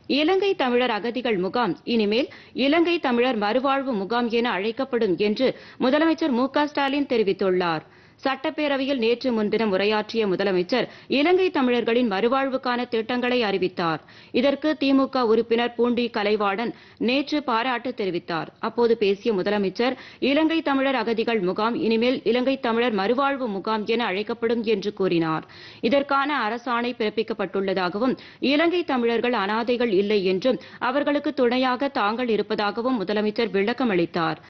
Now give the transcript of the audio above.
இலங்கை தமிழர் அகதிகள் முகாம் இனிமேல் இலங்கை தமிழர் மறுவாழ்வு முகாம் என அழைக்கப்படும் என்று முதலமைச்சர் மு க ஸ்டாலின் தெரிவித்துள்ளார் சட்டப்பேரவையில் நேற்று முன்தினம் உரையாற்றிய முதலமைச்சர் இலங்கை தமிழர்களின் மறுவாழ்வுக்கான திட்டங்களை அறிவித்தார் இதற்கு திமுக உறுப்பினர் பூண்டி கலைவாணன் நேற்று பாராட்டு தெரிவித்தார் அப்போது பேசிய முதலமைச்சர் இலங்கை தமிழர் அகதிகள் முகாம் இனிமேல் இலங்கை தமிழர் மறுவாழ்வு முகாம் என அழைக்கப்படும் என்று கூறினார் இதற்கான அரசாணை பிறப்பிக்கப்பட்டுள்ளதாகவும் இலங்கை தமிழர்கள் அனாதைகள் இல்லை என்றும் அவர்களுக்கு துணையாக தாங்கள் இருப்பதாகவும் முதலமைச்சர் விளக்கம் அளித்தார்